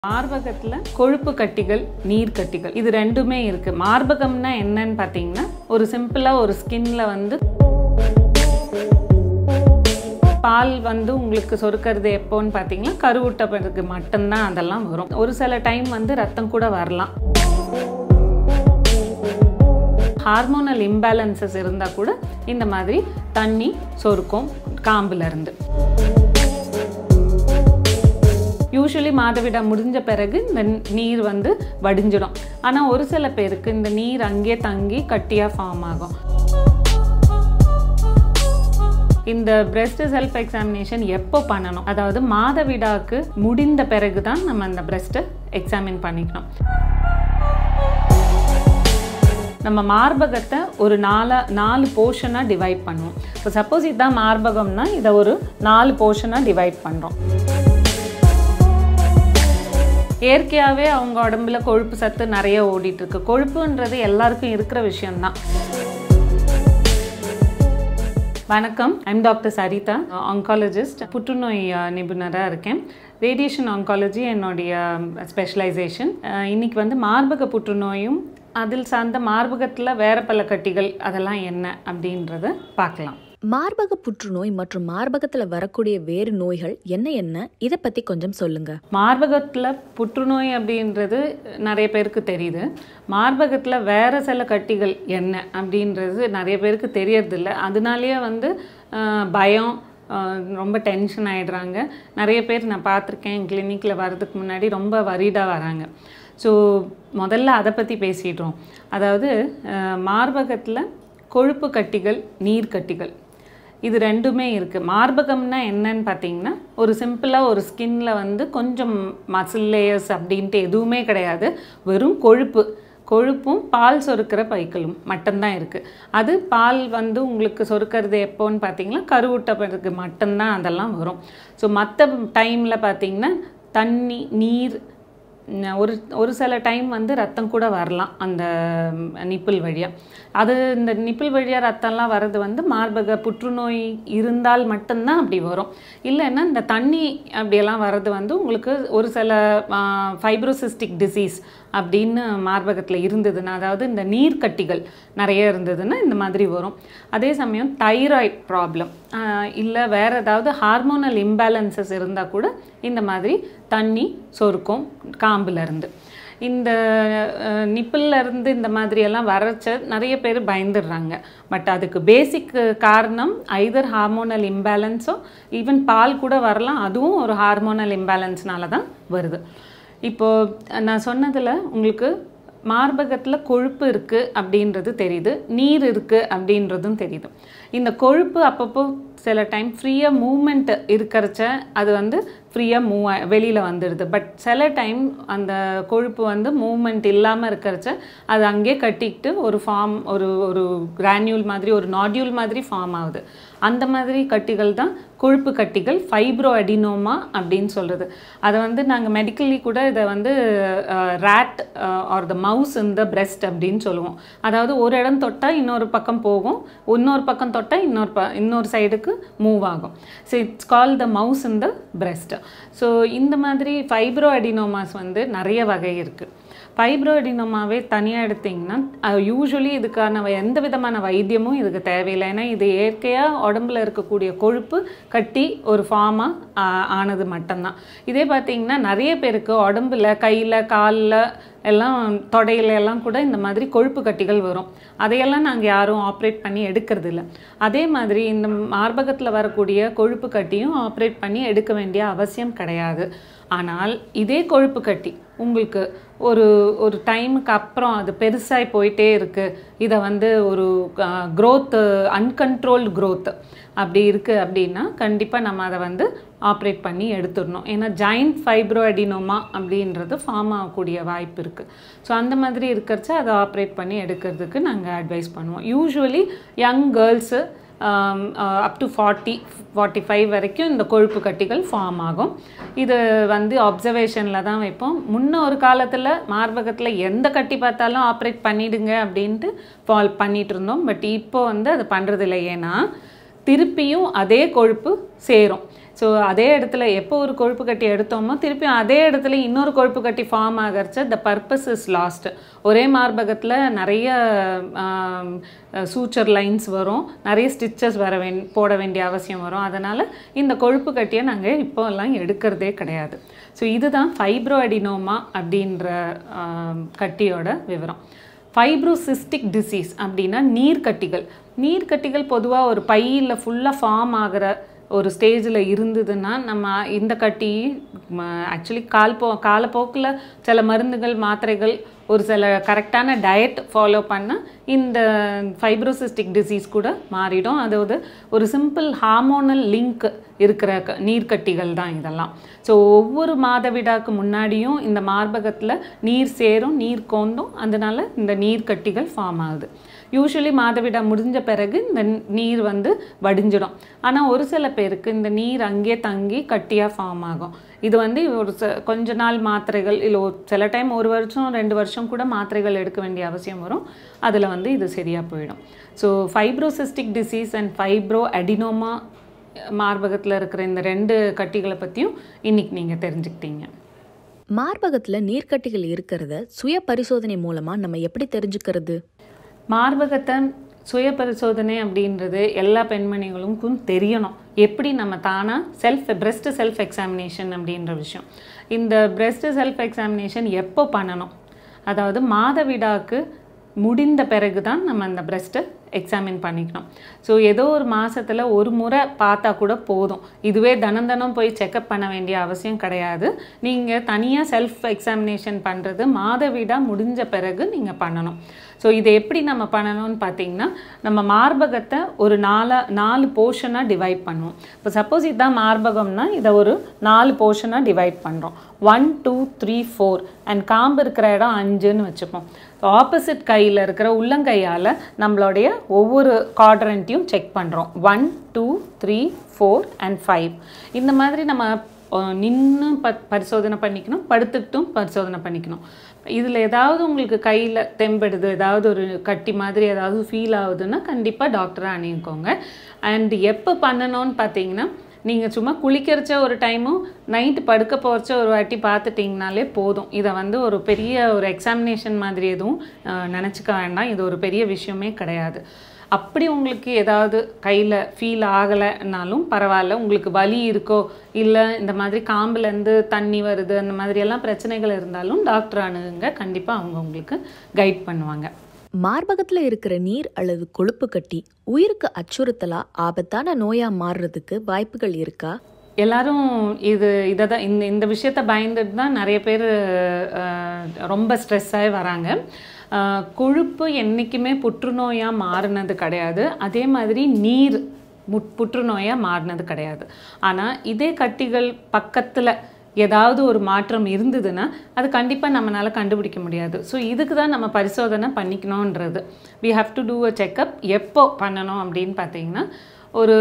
மார்பகத்தில் கொழுப்பு கட்டிகள் நீர் கட்டிகள் இது ரெண்டுமே இருக்குது மார்பகம்னா என்னன்னு பார்த்தீங்கன்னா ஒரு சிம்பிளாக ஒரு ஸ்கின்ல வந்து பால் வந்து உங்களுக்கு சொருக்கிறது எப்போன்னு பார்த்தீங்கன்னா கருவுட்ட பிறகு மட்டும்தான் அதெல்லாம் வரும் ஒரு சில டைம் வந்து ரத்தம் கூட வரலாம் ஹார்மோனல் இம்பேலன்சஸ் இருந்தால் கூட இந்த மாதிரி தண்ணி சொருக்கும் காம்புல இருந்து யூஸ்வலி மாதவிடா முடிஞ்ச பிறகு இந்த நீர் வந்து வடிஞ்சிடும் ஆனால் ஒரு சில பேருக்கு இந்த நீர் அங்கேயே தங்கி கட்டியாக ஃபார்ம் ஆகும் இந்த பிரெஸ்ட் செல்ஃப் எக்ஸாமினேஷன் எப்போ பண்ணணும் அதாவது மாதவிடாக்கு முடிந்த பிறகு தான் நம்ம அந்த பிரெஸ்ட்டை எக்ஸாமின் பண்ணிக்கணும் நம்ம மார்பகத்தை ஒரு நாலா நாலு போர்ஷனாக டிவைட் பண்ணுவோம் இப்போ சப்போஸ் இதுதான் மார்பகம்னா இதை ஒரு நாலு போர்ஷனாக டிவைட் பண்ணுறோம் இயற்கையாகவே அவங்க உடம்புல கொழுப்பு சத்து நிறைய ஓடிட்டு இருக்கு கொழுப்புன்றது எல்லாருக்கும் இருக்கிற விஷயம்தான் வணக்கம் ஐம் டாக்டர் சரிதா ஆங்காலஜிஸ்ட் புற்றுநோய் நிபுணராக இருக்கேன் ரேடியேஷன் ஆங்காலஜி என்னுடைய ஸ்பெஷலைசேஷன் இன்னைக்கு வந்து மார்பக புற்றுநோயும் அதில் சார்ந்த மார்பகத்தில் வேற பல கட்டிகள் அதெல்லாம் என்ன அப்படின்றத பார்க்கலாம் மார்பக புற்றுநோய் மற்றும் மார்பகத்துல வரக்கூடிய வேறு நோய்கள் என்ன என்ன இதை பத்தி கொஞ்சம் சொல்லுங்க மார்பகத்தில் புற்றுநோய் அப்படின்றது நிறைய பேருக்கு தெரியுது மார்பகத்தில் வேற சில கட்டிகள் என்ன அப்படின்றது நிறைய பேருக்கு தெரியறதில்ல அதனாலேயே வந்து ஆஹ், பயம் ஆஹ், ரொம்ப டென்ஷன் ஆகிடுறாங்க நிறைய பேர் நான் பார்த்துருக்கேன் கிளினிக்கில் வர்றதுக்கு முன்னாடி ரொம்ப வரிடாக வராங்க ஸோ முதல்ல அதை பற்றி பேசிடுறோம் அதாவது மார்பகத்தில் கொழுப்பு கட்டிகள் நீர் கட்டிகள் இது ரெண்டுமே இருக்குது மார்பகம்னா என்னன்னு பார்த்தீங்கன்னா ஒரு சிம்பிளாக ஒரு ஸ்கின்ல வந்து கொஞ்சம் மசில் லேயர்ஸ் அப்படின்ட்டு எதுவுமே கிடையாது வெறும் கொழுப்பு கொழுப்பும் பால் சொருக்கிற பைக்களும் மட்டும்தான் இருக்குது அது பால் வந்து உங்களுக்கு சொருக்கிறது எப்போன்னு பார்த்தீங்கன்னா கருவுட்ட பிறகு மட்டும்தான் அதெல்லாம் வரும் ஸோ மற்ற டைமில் பார்த்தீங்கன்னா தண்ணி நீர் ந- ஒரு ஒரு சில டைம் வந்து ரத்தம் கூட வரலாம் அந்த நிப்பிள் வழியாக அது இந்த நிப்பிள் வழியாக ரத்தம்லாம் வர்றது வந்து மார்பக புற்றுநோய் இருந்தால் மட்டும்தான் அப்படி வரும் இல்லைன்னா இந்த தண்ணி அப்படியெல்லாம் வர்றது வந்து உங்களுக்கு ஒரு சில ஃபைப்ரோசிஸ்டிக் டிசீஸ் அப்படின்னு மார்பகத்தில் இருந்ததுன்னா அதாவது இந்த நீர்க்கட்டிகள் நிறைய இருந்ததுன்னா இந்த மாதிரி வரும் அதே சமயம் தைராய்ட் ப்ராப்ளம் இல்லை வேறு ஏதாவது ஹார்மோனல் இம்பேலன்சஸ் இருந்தால் கூட இந்த மாதிரி தண்ணி சொருக்கும் காம்புல இருந்து இந்த நிப்பிள்ல இருந்து இந்த மாதிரி எல்லாம் வரச்ச நிறைய பேர் பயந்துடுறாங்க பட் அதுக்கு பேசிக் காரணம் ஐதர் ஹார்மோனல் இம்பேலன்ஸோ ஈவன் பால் கூட வரலாம் அதுவும் ஒரு ஹார்மோனல் இம்பேலன்ஸ்னால தான் வருது இப்போது நான் சொன்னதில் உங்களுக்கு மார்பகத்தில் கொழுப்பு இருக்குது அப்படின்றது தெரியுது நீர் இருக்குது அப்படின்றதும் தெரியுது இந்த கொழுப்பு அப்பப்போ சில டைம் ஃப்ரீயாக மூமெண்ட் இருக்கிறச்ச அது வந்து ஃப்ரீயாக மூவ் வெளியில் வந்துடுது பட் சில டைம் அந்த கொழுப்பு வந்து மூமெண்ட் இல்லாமல் இருக்கிறச்ச அது அங்கேயே கட்டிக்கிட்டு ஒரு ஃபார்ம் ஒரு ஒரு கிரானியூல் மாதிரி ஒரு நாடியூல் மாதிரி ஃபார்ம் ஆகுது அந்த மாதிரி கட்டிகள் தான் கொழுப்பு கட்டிகள் ஃபைப்ரோ அடினோமா அப்படின்னு சொல்கிறது அதை வந்து நாங்கள் மெடிக்கலி கூட இதை வந்து rat or the mouse in the breast அப்படின்னு சொல்லுவோம் அதாவது ஒரு இடம் தொட்டால் இன்னொரு பக்கம் போகும் இன்னொரு பக்கம் தொட்டால் இன்னொரு ப இன்னொரு சைடுக்கு மூவ் ஆகும் so it's call the mouse in the breast so இந்த மாதிரி ஃபைப்ரோ அடினோமாஸ் வந்து நிறைய வகை இருக்குது ஃபைப்ரோ அடினோமாவே தனியாக எடுத்திங்கன்னா யூஸ்வலி இதுக்கான வ- எந்த விதமான வைத்தியமும் இதுக்கு தேவையில்லை ஏன்னா இது இயற்கையாக உடம்புல இருக்கக்கூடிய கொழுப்பு கட்டி ஒரு ஃபார்மாக ஆனது மட்டும்தான் இதே பார்த்தீங்கன்னா நிறைய பேருக்கு உடம்புல கையில் காலில் எல்லாம் தொடையில எல்லாம் கூட இந்த மாதிரி கொழுப்பு கட்டிகள் வரும் அதையெல்லாம் நாங்கள் யாரும் ஆப்ரேட் பண்ணி எடுக்கிறது இல்ல அதே மாதிரி இந்த மார்பகத்தில் வரக்கூடிய கொழுப்பு கட்டியும் ஆப்ரேட் பண்ணி எடுக்க வேண்டிய அவசியம் கிடையாது ஆனால் இதே கொழுப்பு கட்டி உங்களுக்கு ஒரு ஒரு டைமுக்கு அப்புறம் அது பெருசாகி போயிட்டே இருக்குது இதை வந்து ஒரு க்ரோத்து அன்கண்ட்ரோல்டு growth அப்படி இருக்குது அப்படின்னா கண்டிப்பாக நம்ம அதை வந்து ஆப்ரேட் பண்ணி எடுத்துடணும் ஏன்னா ஜாயிண்ட் ஃபைப்ரோ அடினோமா அப்படின்றது ஃபார்ம் ஆகக்கூடிய வாய்ப்பு இருக்குது ஸோ அந்த மாதிரி இருக்கிறச்ச அதை ஆப்ரேட் பண்ணி எடுக்கிறதுக்கு நாங்கள் அட்வைஸ் பண்ணுவோம் usually young girls up to forty forty five வரைக்கும் இந்த கொழுப்பு கட்டிகள் ஃபார்ம் ஆகும் இது வந்து அப்சர்வேஷனில் தான் வைப்போம் முன்ன ஒரு காலத்தில் மார்பகத்தில் எந்த கட்டி பார்த்தாலும் ஆப்ரேட் பண்ணிடுங்க அப்படின்ட்டு ஃபால் பண்ணிட்டு இருந்தோம் பட் இப்போ வந்து அது பண்ணுறதில்ல ஏன்னா திருப்பியும் அதே கொழுப்பு சேரும் ஸோ அதே இடத்துல எப்போ ஒரு கொழுப்பு கட்டி எடுத்தோமோ திருப்பியும் அதே இடத்துல இன்னொரு கொழுப்பு கட்டி ஃபார்ம் ஆகிறச்ச த பர்பஸ் இஸ் லாஸ்ட் ஒரே மார்பகத்தில் நிறைய சூச்சர் லைன்ஸ் வரும் நிறைய ஸ்டிச்சஸ் வர வேண் போட வேண்டிய அவசியம் வரும் அதனால் இந்த கொழுப்பு கட்டியை நாங்கள் இப்போல்லாம் எடுக்கிறதே கிடையாது ஸோ இதுதான் ஃபைப்ரோ அடினோமா அப்படின்ற ஆம், கட்டியோட விவரம் ஃபைப்ரோசிஸ்டிக் டிசீஸ் அப்படின்னா நீர்க்கட்டிகள் நீர்க்கட்டிகள் பொதுவாக ஒரு பையில் ஃபுல்லாக ஃபார்ம் ஆகிற ஒரு ஸ்டேஜில் இருந்ததுன்னா நம்ம இந்த கட்டி ஆக்சுவலி கால் போ காலப்போக்கில் சில மருந்துகள் மாத்திரைகள் ஒரு சில கரெக்டான டயட் ஃபாலோ பண்ணால் இந்த ஃபைப்ரோசிஸ்டிக் டிசீஸ் கூட மாறிடும் அதாவது ஒரு சிம்பிள் ஹார்மோனல் லிங்க் இருக்கிற க நீர்க்கட்டிகள் தான் இதெல்லாம் ஸோ ஒவ்வொரு மாதவிடாக்கு முன்னாடியும் இந்த மார்பகத்தில் நீர் சேரும் நீர் கோந்தும் அதனால இந்த நீர்க்கட்டிகள் ஃபார்ம் ஆகுது யூஸ்வலி மாதவிடா முடிஞ்ச பிறகு இந்த நீர் வந்து வடிஞ்சிடும் ஆனால் ஒரு சில பேருக்கு இந்த நீர் அங்கேயே தங்கி கட்டியாக ஃபார்ம் ஆகும் இது வந்து ஒரு ச கொஞ்ச நாள் மாத்திரைகள் இல்லை ஒரு சில டைம் ஒரு வருஷம் ரெண்டு வருஷம் கூட மாத்திரைகள் எடுக்க வேண்டிய அவசியம் வரும் அதில் வந்து இது சரியாக போயிடும் so fibrocystic disease and fibro adenoma மார்பகத்தில் இருக்கிற இந்த ரெண்டு கட்டிகளை பற்றியும் இன்னைக்கு நீங்கள் தெரிஞ்சுக்கிட்டீங்க மார்பகத்துல நீர்க்கட்டிகள் இருக்கிறத சுய பரிசோதனை மூலமா நம்ம எப்படி தெரிஞ்சுக்கிறது மார்பகத்தை சுய பரிசோதனை அப்படின்றது எல்லா பெண்மணிகளுக்கும் தெரியணும் எப்படி நம்ம தானாக செல்ஃப் breast செல்ஃப் எக்ஸாமினேஷன் அப்படின்ற விஷயம் இந்த breast செல்ஃப் எக்ஸாமினேஷன் எப்போ பண்ணணும் அதாவது மாதவிடாக்கு முடிந்த பிறகு தான் நம்ம அந்த breast-அ எக்ஸாமின் பண்ணிக்கணும் ஸோ ஏதோ ஒரு மாசத்துல ஒரு முறை பார்த்தா கூட போதும் இதுவே தினம் தினம் போய் செக்கப் பண்ண வேண்டிய அவசியம் கிடையாது நீங்கள் தனியாக செல்ஃப் எக்ஸாமினேஷன் பண்ணுறது மாதவிடா முடிஞ்ச பிறகு நீங்கள் பண்ணணும் ஸோ இதை எப்படி நம்ம பண்ணணும்னு பார்த்தீங்கன்னா நம்ம மார்பகத்தை ஒரு நாலா நாலு போர்ஷனாக டிவைட் பண்ணுவோம் இப்போ சப்போஸ் இதுதான் மார்பகம்னா இதை ஒரு நாலு போர்ஷனாக டிவைட் பண்ணுறோம் one two three four and காம்பு இருக்கிற இடம் அஞ்சுன்னு வச்சுப்போம் ஆப்போசிட் கையில் இருக்கிற உள்ளங்கையால் நம்மளுடைய ஒவ்வொரு குவாட்ரண்ட்டையும் செக் பண்ணுறோம் one two three four and five இந்த மாதிரி நம்ம நின்று ப பரிசோதனை பண்ணிக்கணும் படுத்துக்கிட்டும் பரிசோதனை பண்ணிக்கணும் இதில் ஏதாவது உங்களுக்கு கையில் தெம்படுது ஏதாவது ஒரு கட்டி மாதிரி ஏதாவது ஃபீல் ஆகுதுன்னா கண்டிப்பாக டாக்டரை அணுகிக்கோங்க அண்ட் எப்போ பண்ணணும்னு பார்த்தீங்கன்னா நீங்கள் சும்மா குளிக்கிறச்ச ஒரு டைமும் நைட்டு படுக்க போகிறச்ச ஒரு வாட்டி பார்த்துட்டிங்கனாலே போதும் இதை வந்து ஒரு பெரிய ஒரு எக்ஸாமினேஷன் மாதிரி எதுவும் நினச்சிக்க வேண்டாம் இது ஒரு பெரிய விஷயமே கிடையாது அப்படி உங்களுக்கு ஏதாவது கையில் ஃபீல் ஆகலைன்னாலும் பரவாயில்ல உங்களுக்கு வலி இருக்கோ இல்லை இந்த மாதிரி காம்புலேருந்து தண்ணி வருது அந்த மாதிரியெல்லாம் பிரச்சனைகள் இருந்தாலும் டாக்டர் அணுகுங்க கண்டிப்பாக அவங்க உங்களுக்கு கைட் பண்ணுவாங்க மார்பகத்துல இருக்கிற நீர் அல்லது கொழுப்பு கட்டி உயிருக்கு அச்சுறுத்தலா ஆபத்தான நோயா மாறுறதுக்கு வாய்ப்புகள் இருக்கா எல்லாரும் இது இதை தான் இந்த இந்த விஷயத்த பயந்துட்டு தான் நிறைய பேர் ரொம்ப ஸ்ட்ரெஸ் ஆகி வராங்க அஹ், கொழுப்பு என்றைக்குமே புற்றுநோயாக மாறினது கிடையாது அதே மாதிரி நீர் முட் புற்றுநோயாக மாறினது கிடையாது ஆனால் இதே கட்டிகள் பக்கத்தில் ஏதாவது ஒரு மாற்றம் இருந்ததுன்னா அது கண்டிப்பாக நம்மளால் கண்டுபிடிக்க முடியாது ஸோ இதுக்கு தான் நம்ம பரிசோதனை பண்ணிக்கணுன்றது we have to do a checkup எப்போ பண்ணணும் அப்படின்னு பார்த்தீங்கன்னா ஒரு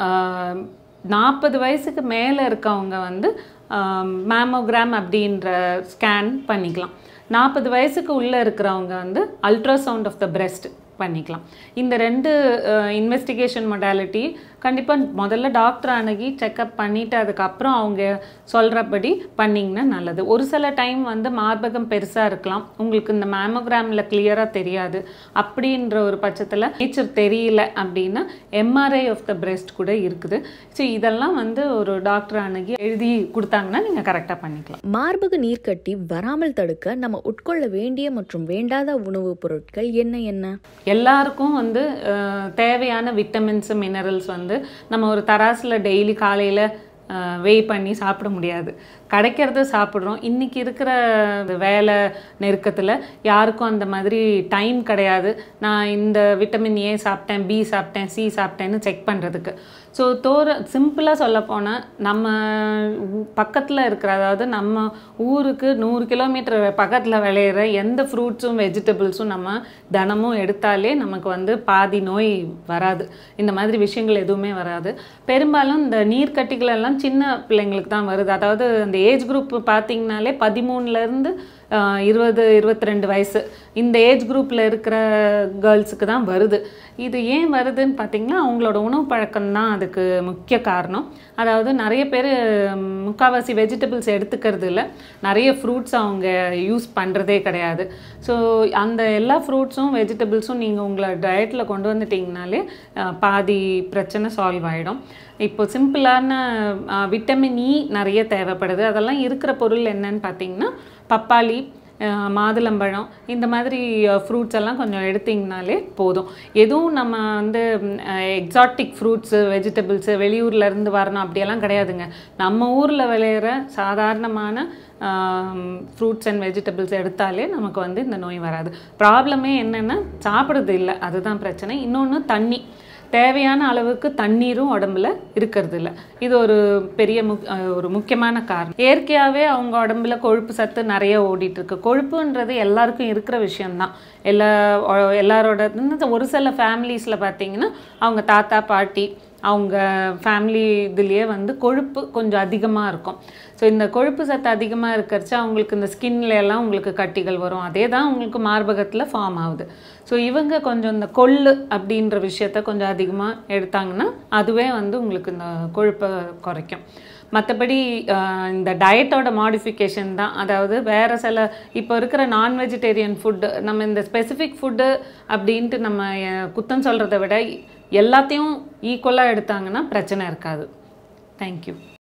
நாற்பது வயசுக்கு மேலே இருக்கவங்க வந்து மேமோகிராம் அப்படின்ற ஸ்கேன் பண்ணிக்கலாம் நாற்பது வயசுக்கு உள்ளே இருக்கிறவங்க வந்து அல்ட்ராசவுண்ட் ஆஃப் த breast பண்ணிக்கலாம் இந்த ரெண்டு இன்வெஸ்டிகேஷன் மொடாலிட்டி கண்டிப்பாக முதல்ல டாக்டர் அணுகி செக்கப் பண்ணிவிட்டு அதுக்கப்புறம் அவங்க சொல்கிறபடி பண்ணிங்கன்னா நல்லது ஒரு சில டைம் வந்து மார்பகம் பெருசாக இருக்கலாம் உங்களுக்கு இந்த மேமோகிராமில் கிளியராக தெரியாது அப்படின்ற ஒரு பட்சத்தில் நேச்சர் தெரியல அப்படின்னா எம்ஆர்ஐ ஆஃப் த breast கூட இருக்குது ஸோ இதெல்லாம் வந்து ஒரு டாக்டர் அணுகி எழுதி கொடுத்தாங்கன்னா நீங்கள் கரெக்டாக பண்ணிக்கலாம் மார்பக நீர்க்கட்டி வராமல் தடுக்க நம்ம உட்கொள்ள வேண்டிய மற்றும் வேண்டாத உணவுப் பொருட்கள் என்ன என்ன எல்லாருக்கும் வந்து அஹ், தேவையான விட்டமின்ஸ் மினரல்ஸ் வந்து நம்ம ஒரு தராசில் டெய்லி காலையில் வெய் பண்ணி சாப்பிட முடியாது கிடைக்கிறத சாப்பிட்றோம் இன்றைக்கி இருக்கிற இந்த வேலை நெருக்கத்தில் யாருக்கும் அந்த மாதிரி டைம் கிடையாது நான் இந்த விட்டமின் ஏ சாப்பிட்டேன் பி சாப்பிட்டேன் சி சாப்பிட்டேன்னு செக் பண்ணுறதுக்கு ஸோ தோற சிம்பிளாக சொல்லப்போனால் நம்ம பக்கத்தில் இருக்கிற அதாவது நம்ம ஊருக்கு நூறு கிலோமீட்டர் பக்கத்தில் விளையிற எந்த ஃப்ரூட்ஸும் வெஜிடபிள்ஸும் நம்ம தினமும் எடுத்தாலே நமக்கு வந்து பாதி நோய் வராது இந்த மாதிரி விஷயங்கள் எதுவுமே வராது பெரும்பாலும் இந்த நீர்க்கட்டிகள் எல்லாம் சின்ன பிள்ளைங்களுக்கு தான் வருது அதாவது அந்த ஏஜ் குரூப் பார்த்தீங்கனாலே பதிமூணுலேருந்து ஆஹ் இருபது இருபத்தி ரெண்டு வயசு இந்த ஏஜ் குரூப்பில் இருக்கிற கேர்ள்ஸுக்கு தான் வருது இது ஏன் வருதுன்னு பார்த்தீங்கன்னா அவங்களோட உணவு பழக்கம் தான் அதுக்கு முக்கிய காரணம் அதாவது நிறைய பேர் முக்கால்வாசி வெஜிடபிள்ஸ் எடுத்துக்கிறது இல்லை நிறைய ஃப்ரூட்ஸ் அவங்க யூஸ் பண்ணுறதே கிடையாது ஸோ அந்த எல்லா ஃப்ரூட்ஸும் வெஜிடபிள்ஸும் நீங்கள் உங்களை டயட்டில் கொண்டு வந்துட்டீங்கனாலே அஹ், பாதி பிரச்சனை சால்வ் ஆகிடும் இப்போ சிம்பிளான விட்டமின் இ நிறைய தேவைப்படுது அதெல்லாம் இருக்கிற பொருள் என்னன்னு பார்த்தீங்கன்னா பப்பாளி அஹ், மாதுளம்பழம் இந்த மாதிரி ஃப்ரூட்ஸ் எல்லாம் கொஞ்சம் எடுத்திங்கனாலே போதும் எதுவும் நம்ம வந்து எக்ஸாட்டிக் ஃப்ரூட்ஸு வெஜிடபிள்ஸு வெளியூர்லேருந்து வரணும் அப்படியெல்லாம் கிடையாதுங்க நம்ம ஊரில் விளையிற சாதாரணமான ஃப்ரூட்ஸ் அண்ட் வெஜிடபிள்ஸ் எடுத்தாலே நமக்கு வந்து இந்த நோய் வராது ப்ராப்ளமே என்னென்னா சாப்பிட்றது இல்லை அதுதான் பிரச்சனை இன்னொன்று தண்ணி தேவையான அளவுக்கு தண்ணீரும் உடம்புல இருக்கிறது இல்லை இது ஒரு பெரிய முக் அஹ் ஒரு முக்கியமான காரணம் இயற்கையாகவே அவங்க உடம்புல கொழுப்பு சத்து நிறைய ஓடிட்டு இருக்கு கொழுப்புன்றது எல்லாருக்கும் இருக்கிற விஷயம்தான் எல்லா ஒ- எல்லாரோட இந்த ஒரு சில ஃபேமிலிஸில் பார்த்தீங்கன்னா அவங்க தாத்தா பாட்டி அவங்க ஃபேமிலி இதுலேயே வந்து கொழுப்பு கொஞ்சம் அதிகமாக இருக்கும் ஸோ இந்த கொழுப்பு சத்து அதிகமாக இருக்கிறச்சு அவங்களுக்கு இந்த ஸ்கின்ல எல்லாம் உங்களுக்கு கட்டிகள் வரும் அதே தான் உங்களுக்கு மார்பகத்தில் ஃபார்ம் ஆகுது ஸோ இவங்க கொஞ்சம் இந்த கொள்ளு அப்படின்ற விஷயத்த கொஞ்சம் அதிகமாக எடுத்தாங்கன்னா அதுவே வந்து உங்களுக்கு இந்த கொழுப்பை குறைக்கும் மற்றபடி இந்த டயட்டோட மாடிஃபிகேஷன் தான் அதாவது வேறு சில இப்போ இருக்கிற நான் வெஜிடேரியன் ஃபுட்டு நம்ம இந்த ஸ்பெசிஃபிக் ஃபுட்டு அப்படின்ட்டு நம்ம அஹ், குத்தம் சொல்கிறத விட எல்லாத்தையும் ஈக்குவலாக எடுத்தாங்கன்னா பிரச்சனை இருக்காது தேங்க்யூ